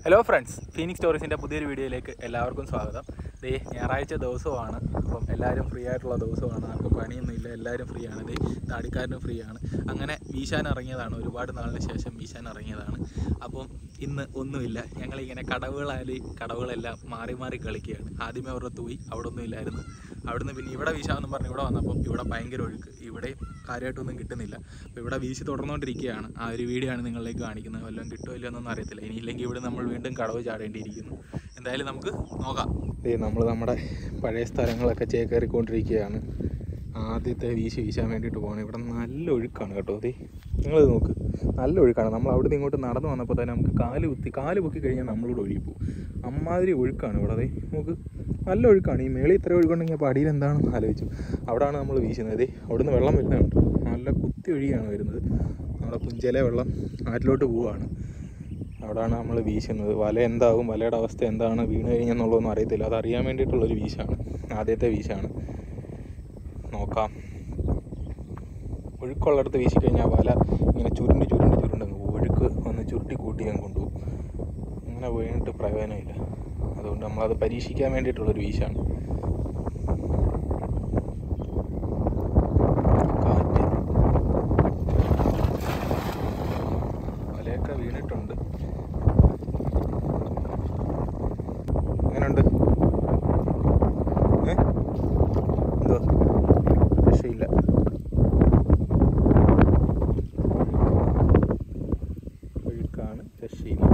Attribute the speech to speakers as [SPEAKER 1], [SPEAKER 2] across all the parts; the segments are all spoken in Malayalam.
[SPEAKER 1] ഹലോ ഫ്രണ്ട്സ് ഫീനിക്സ് സ്റ്റോറീസിൻ്റെ പുതിയൊരു വീഡിയോയിലേക്ക് എല്ലാവർക്കും സ്വാഗതം ദേ ഞായറാഴ്ച ദിവസമാണ് അപ്പം എല്ലാവരും ഫ്രീ ആയിട്ടുള്ള ദിവസമാണ് ആർക്കും പണിയൊന്നുമില്ല എല്ലാവരും ഫ്രീ ആണ് ദേ താടിക്കാരനും ഫ്രീ ആണ് അങ്ങനെ വീശാൻ ഇറങ്ങിയതാണ് ഒരുപാട് നാളിന് ശേഷം വീശാൻ ഇറങ്ങിയതാണ് അപ്പം ഇന്ന് ഒന്നുമില്ല ഞങ്ങളിങ്ങനെ കടവുകളായാലും കടവുകളെല്ലാം മാറി മാറി കളിക്കുകയാണ് ആദ്യമേ അവരുടെ തൂയി അവിടെ ഒന്നും ഇല്ലായിരുന്നു അവിടുന്ന് പിന്നെ ഇവിടെ വീശാമെന്ന് പറഞ്ഞ് ഇവിടെ വന്നപ്പം ഇവിടെ ഭയങ്കര ഒഴുക്ക് ഇവിടെ കാര്യമായിട്ടൊന്നും കിട്ടുന്നില്ല അപ്പോൾ ഇവിടെ വീശി തുടർന്നുകൊണ്ടിരിക്കുകയാണ് ആ ഒരു വീഡിയോ ആണ് നിങ്ങളിലേക്ക് കാണിക്കുന്നത് വല്ലതും കിട്ടുമോ ഇല്ലയോ എന്നൊന്നും അറിയത്തില്ല ഇനിയില്ലെങ്കിൽ ഇവിടെ നമ്മൾ വീണ്ടും കടവ് ചാടേണ്ടിയിരിക്കുന്നു എന്തായാലും നമുക്ക് നോക്കാം ഏ നമ്മൾ നമ്മുടെ പഴയ സ്ഥലങ്ങളൊക്കെ ചേക്കേറിക്കൊണ്ടിരിക്കുകയാണ് ആദ്യത്തെ വീശി വീശാൻ വേണ്ടിയിട്ട് പോകണം ഇവിടെ നല്ല ഒഴുക്കാണ് കേട്ടോ അതെ നിങ്ങൾ നോക്ക് നല്ല ഒഴുക്കാണ് നമ്മൾ അവിടെ നിന്ന് ഇങ്ങോട്ട് നടന്നു വന്നപ്പോൾ തന്നെ നമുക്ക് കാല് കുത്തി കാല് പൊക്കി കഴിഞ്ഞാൽ നമ്മളോട് ഒഴുകി പോകും അമ്മാതിരി ഒഴുക്കാണ് ഇവിടെ അതെ നമുക്ക് നല്ല ഒഴുക്കാണ് ഈ മേളിൽ ഇത്ര ഒഴുക്കുണ്ടെങ്കിൽ അപ്പോൾ അടിയിൽ എന്താണെന്ന് ആലോചിച്ചു അവിടെയാണ് നമ്മൾ വീശുന്നത് ദേ അവിടുന്ന് വെള്ളം വരുന്നുണ്ട് നല്ല കുത്തി ഒഴുകിയാണ് വരുന്നത് നമ്മുടെ പുഞ്ചയിലെ വെള്ളം ആറ്റിലോട്ട് പോവുകയാണ് അവിടെയാണ് നമ്മൾ വീശുന്നത് വല എന്താകും വലയുടെ അവസ്ഥ എന്താണ് വീണ് കഴിഞ്ഞെന്നുള്ളതൊന്നും അറിയത്തില്ല അത് അറിയാൻ വേണ്ടിയിട്ടുള്ളൊരു വീശാണ് ആദ്യത്തെ വീശാണ് നോക്കാം ഒഴുക്കുള്ളിടത്ത് വീശി കഴിഞ്ഞാൽ വല ഇങ്ങനെ ചുരുണ്ട് ചുരുണ്ട് ചുരുണ്ട് അങ്ങ് പോകും. ഒഴുക്ക് വന്ന് ചുരുട്ടി കൂട്ടി ഞാൻ കൊണ്ടുപോകും അങ്ങനെ വീണിട്ട് പ്രയോജനമില്ല അതുകൊണ്ട് നമ്മളത് പരീക്ഷിക്കാൻ വേണ്ടിയിട്ടുള്ളൊരു വീശാണ് കാറ്റ് വലയൊക്കെ വീണിട്ടുണ്ട് എങ്ങനെയുണ്ട് ഏ എന്തോ രക്ഷയില്ല ഒഴുക്കാണ് രക്ഷയില്ല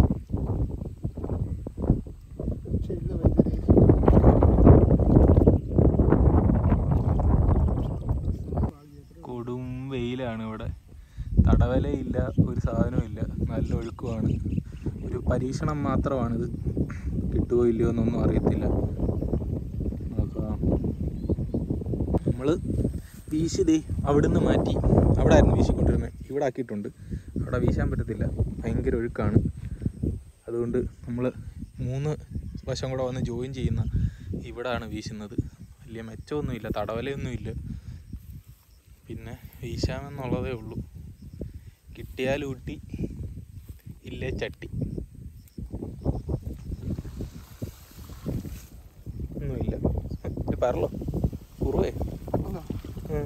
[SPEAKER 1] കൊടും വെയിലാണ് ഇവിടെ തടവലയില്ല ഒരു സാധനവും ഇല്ല നല്ല ഒഴുക്കുമാണ് ഒരു പരീക്ഷണം മാത്രമാണിത് കിട്ടുമോ ഇല്ലയോ എന്നൊന്നും അറിയത്തില്ല നോക്കാം നമ്മൾ വീശി ദേ അവിടുന്ന് മാറ്റി അവിടെ ആയിരുന്നു വീശിക്കൊണ്ടിരുന്നത് ഇവിടെ ആക്കിയിട്ടുണ്ട് അവിടെ വീശാൻ പറ്റത്തില്ല ഭയങ്കര ഒഴുക്കാണ് അതുകൊണ്ട് നമ്മൾ മൂന്ന് വശം കൂടെ വന്ന് ജോയിൻ ചെയ്യുന്ന ഇവിടാണ് വീശുന്നത് വലിയ മെച്ചമൊന്നുമില്ല തടവലയൊന്നുമില്ല പിന്നെ വീശാമെന്നുള്ളതേ ഉള്ളൂ കിട്ടിയാൽ ഊട്ടി ഇല്ലേ ചട്ടി ഒന്നുമില്ല ഇത് പറലോ കുറുവേ ഉം.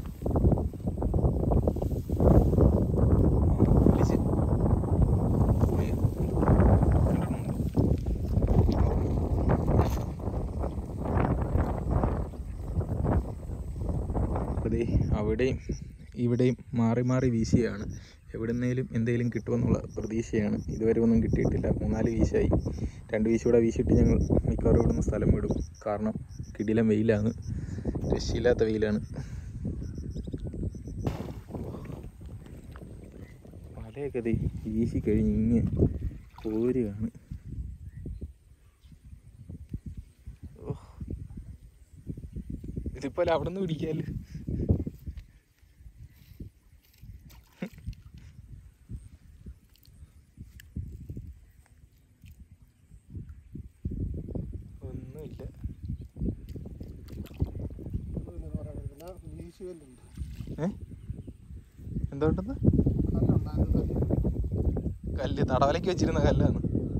[SPEAKER 1] വിളിച്ച്. പോയി. രണ്ടെണ്ണം ഉണ്ട്. അപ്പോൾ ദേ അവിടെയും ഇവിടെയും മാറി മാറി വീശിയാണ് എവിടുന്നേലും എന്തെങ്കിലും കിട്ടുമെന്നുള്ള പ്രതീക്ഷയാണ് ഇതുവരെ ഒന്നും കിട്ടിയിട്ടില്ല മൂന്നാല് വീശായി രണ്ട് വീശ് കൂടെ വീശിയിട്ട് ഞങ്ങൾ മിക്കവാറും ഇവിടുന്ന് സ്ഥലം വിടും കാരണം കിടിലം വെയിലാണ് രക്ഷയില്ലാത്ത വെയിലാണ് മലയൊക്കെ ദേ വീശി കഴിഞ്ഞ് ഇങ്ങ് പോരുകയാണ് ഓ ഇതിപ്പോൾ അവിടെ നിന്ന് പിടിക്കാല് ഒന്നുമില്ല ഏ എന്തുകൊണ്ടെന്ന് കല്ല് തടവലയ്ക്ക് വെച്ചിരുന്ന കല്ലാണ്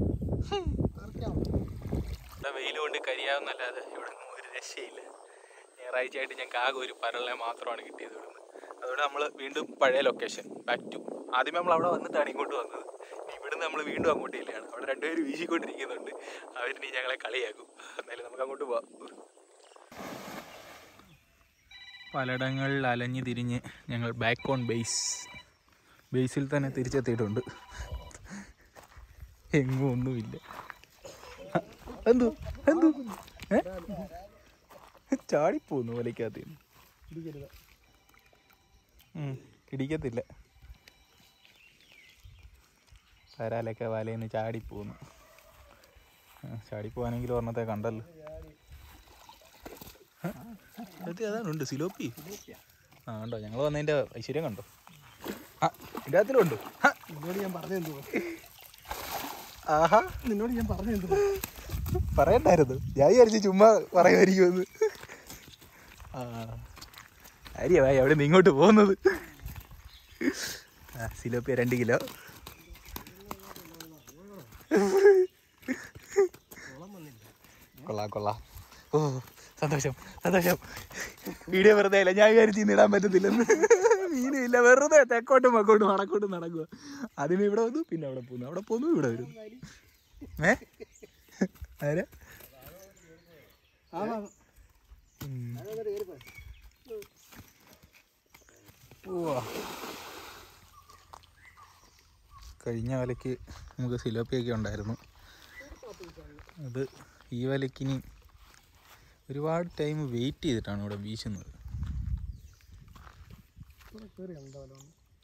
[SPEAKER 1] ഇവിടെ വെയിൽ കൊണ്ട് കരിയാവുന്നല്ലാതെ ഇവിടെ ഒന്നും ഒരു രക്ഷയില്ല ഞായറാഴ്ചയായിട്ട് ഞങ്ങൾക്ക് ആകെ ഒരു പരളിനെ മാത്രമാണ് കിട്ടിയത് ഇവിടുന്ന് അതുകൊണ്ട് നമ്മൾ വീണ്ടും പഴയ ലൊക്കേഷൻ ബാക്ക് ടു ആദ്യമേ നമ്മൾ അവിടെ വന്നിട്ടാണ് ഇങ്ങോട്ട് വന്നത് ഇനി ഇവിടുന്ന് നമ്മൾ വീണ്ടും അങ്ങോട്ട് ഇല്ലയാണ് അവിടെ രണ്ടുപേരും വീശിക്കൊണ്ടിരിക്കുന്നുണ്ട് അവരിനി ഞങ്ങളെ കളിയാക്കും എന്നാലും നമുക്ക് അങ്ങോട്ട് പോവാം പലയിടങ്ങളിൽ അലഞ്ഞ് തിരിഞ്ഞ് ഞങ്ങൾ ബാക്ക് ഓൺ ബേസ് ബേസിൽ തന്നെ തിരിച്ചെത്തിയിട്ടുണ്ട് എങ്ങും ഒന്നുമില്ല എന്തു എന്തു ഏ ചാടിപ്പോന്നു വലയ്ക്കകത്ത് ഇടിക്കത്തില്ല വരാലൊക്കെ വലയിന്ന് ചാടിപ്പോന്നു ആ, ചാടിപ്പോവാണെങ്കിൽ ഒരെണ്ണത്തെ കണ്ടല്ലോ ഇത് അതാണുണ്ട് സിലോപ്പി ആ കണ്ടോ ഞങ്ങൾ വന്നതിൻ്റെ ഐശ്വര്യം കണ്ടോ ആ ഇതിൻ്റെ അകത്തിലുണ്ട് ആ,
[SPEAKER 2] നിന്നോട് ഞാൻ പറഞ്ഞു
[SPEAKER 1] ആഹാ
[SPEAKER 2] നിന്നോട് ഞാൻ പറഞ്ഞു
[SPEAKER 1] പറയണ്ടായിരുന്നു ഞാൻ വിചാരിച്ചു ചുമ്മാ പറയുമായിരിക്കുമെന്ന് ആ അരിയ ഭായി അവിടെ നിന്ന് ഇങ്ങോട്ട് പോകുന്നത് ആ സിലോപ്പിയ രണ്ട് കിലോ കൊള്ളാം കൊള്ളാം ഓ സന്തോഷം സന്തോഷം വീഡിയോ വെറുതെ ഇല്ല ഞാൻ വിചാരിച്ചു ഇന്ന് ഇടാൻ പറ്റത്തില്ലെന്ന് മീനും ഇല്ല വെറുതെ തെക്കോട്ടും മക്കോട്ടും വടക്കോട്ടും നടക്കുക അതിന് ഇവിടെ വന്നു പിന്നെ അവിടെ പോന്നു അവിടെ പോന്നു ഇവിടെ വരുന്നു ഏ ആരാ
[SPEAKER 2] ആമാ
[SPEAKER 1] ഉം.
[SPEAKER 2] അതങ്ങനെ കയറിപ്പോ
[SPEAKER 1] ഉവ്വ. കഴിഞ്ഞ വലയ്ക്ക് നമുക്ക് സിലോപ്പിയൊക്കെ ഉണ്ടായിരുന്നു അത് ഈ വലയ്ക്കിനി ഒരുപാട് ടൈം വെയിറ്റ് ചെയ്തിട്ടാണ് ഇവിടെ വീശുന്നത്
[SPEAKER 2] ഇവിടെ കയറി എന്തായാലും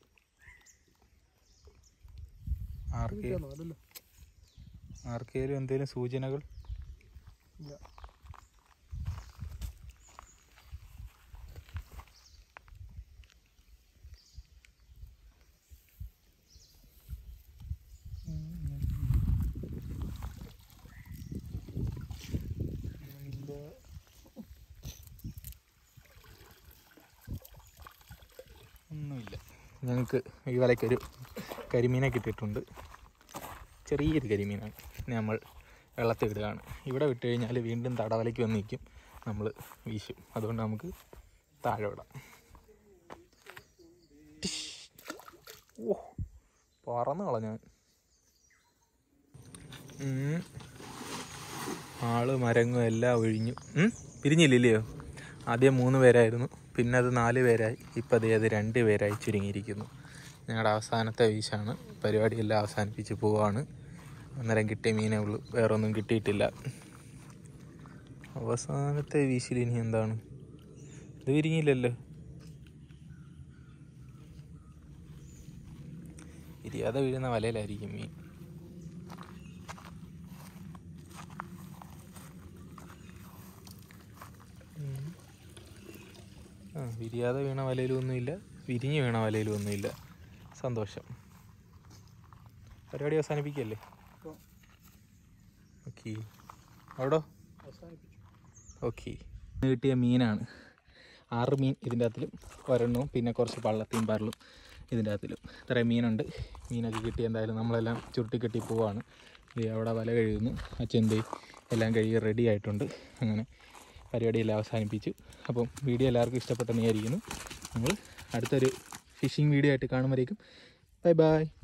[SPEAKER 1] ആർക്കെ
[SPEAKER 2] അതല്ലോ
[SPEAKER 1] ആർക്കേലും എന്തെങ്കിലും സൂചനകൾ
[SPEAKER 2] ഇല്ല
[SPEAKER 1] ഒന്നുമില്ല ഞങ്ങൾക്ക് ഈ വലയ്ക്കൊരു കരിമീനെ കിട്ടിയിട്ടുണ്ട് ചെറിയൊരു കരിമീനാണ് ഇതിനെ നമ്മൾ വെള്ളത്തിൽ ഇടുകയാണ് ഇവിടെ വിട്ട് കഴിഞ്ഞാൽ വീണ്ടും തടവലയ്ക്ക് വന്ന് നിൽക്കും നമ്മൾ വീശും അതുകൊണ്ട് നമുക്ക് താഴെ വിടാം ടിഷ്. ഓ പറന്ന് കളഞ്ഞാൻ ഉം. ആള് മരങ്ങും എല്ലാം ഒഴിഞ്ഞു ഉം? പിരിഞ്ഞില്ലല്ലയോ ആദ്യം മൂന്ന് പേരായിരുന്നു പിന്നെ അത് നാല് പേരായി ഇപ്പം അതേ അത് രണ്ട് പേരായി ചുരുങ്ങിയിരിക്കുന്നു ഞങ്ങളുടെ അവസാനത്തെ വീശാണ് പരിപാടിയെല്ലാം അവസാനിപ്പിച്ച് പോവാണ് അന്നേരം കിട്ടിയ മീനേ ഉള്ളൂ വേറെ ഒന്നും കിട്ടിയിട്ടില്ല അവസാനത്തെ വീശിൽ ഇനി എന്താണ് ഇത് വിരിഞ്ഞില്ലല്ലോ ഇരിയാതെ വീഴുന്ന വലയിലായിരിക്കും മീൻ ഉം. ആ വിരിയാതെ വീണ വലയിലും ഒന്നുമില്ല വിരിഞ്ഞ് വീണ വലയിലും ഒന്നുമില്ല സന്തോഷം പരിപാടി അവസാനിപ്പിക്കല്ലേ
[SPEAKER 2] ഇപ്പൊ
[SPEAKER 1] ഓക്കെ അവിടോ
[SPEAKER 2] അവസാനിപ്പിച്ചു
[SPEAKER 1] ഓക്കെ കിട്ടിയ മീനാണ് ആറ് മീൻ ഇതിൻ്റെ അകത്തിലും ഒരെണ്ണവും പിന്നെ കുറച്ച് പള്ളത്തിയും പരലും ഇതിൻ്റെ അകത്തിലും ഇത്രയും മീനുണ്ട് മീനൊക്കെ കിട്ടി എന്തായാലും നമ്മളെല്ലാം ചുരുട്ടിക്കെട്ടി പോവാണ് ദേ അവിടെ വല കഴിയുന്നു അച്ഛൻ്റെ എല്ലാം കഴുകി റെഡി ആയിട്ടുണ്ട് അങ്ങനെ പരിപാടിയെല്ലാം അവസാനിപ്പിച്ചു അപ്പം വീഡിയോ എല്ലാവർക്കും ഇഷ്ടപ്പെട്ടെന്ന് വിചാരിക്കുന്നു നമ്മൾ അടുത്തൊരു ഫിഷിംഗ് വീഡിയോ ആയിട്ട് കാണുമ്പോഴേക്കും ബൈ ബൈ